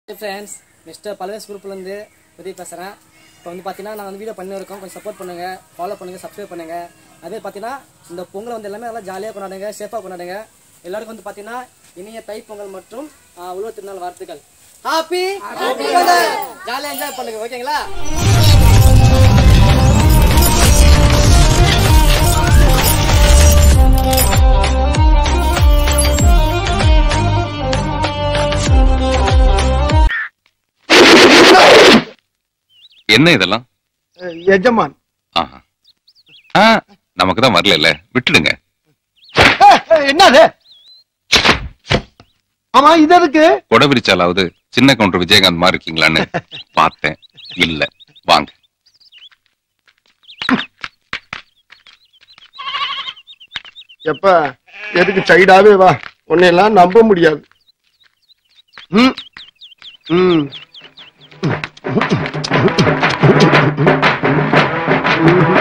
Friends mister பல்வேஸ் குரூப்லேருந்து உதவி பேசுகிறேன் இப்போ வந்து பார்த்தீங்கன்னா நான் வந்து வீடியோ பண்ணியிருக்கோம் கொஞ்சம் சப்போர்ட் பண்ணுங்கள் ஃபாலோ பண்ணுங்கள் சப்ஸ்கிரைப் பண்ணுங்கள் அதே பார்த்தீங்கன்னா இந்த பொங்கலை வந்து எல்லாமே நல்லா ஜாலியாக கொண்டாடுங்க சேஃபாக கொண்டாடுங்க எல்லாருக்கும் வந்து பார்த்தீங்கன்னா இனிய தை பொங்கல் மற்றும் ஆ, உழவர் திருநாள் வாழ்த்துக்கள் ஹாப்பி ஜாலியாக என்ஜாய் பண்ணுங்க ஓகேங்களா என்ன இதெல்லாம் எஜமான் ஆஹா. ஆ, நமக்கு தான் வரல விட்டுடுங்க ஏய், என்னது ஆமா இது எதுக்கு கொடை விரிச்சாலாவது சின்ன கவுண்டர் விஜயகாந்த் மாதிரி இருக்கீங்களான்னு பார்த்தேன் இல்ல வாங்க எப்ப எதுக்கு சைடாவே வா உன்னையெல்லாம் நம்ப முடியாது ம் ம்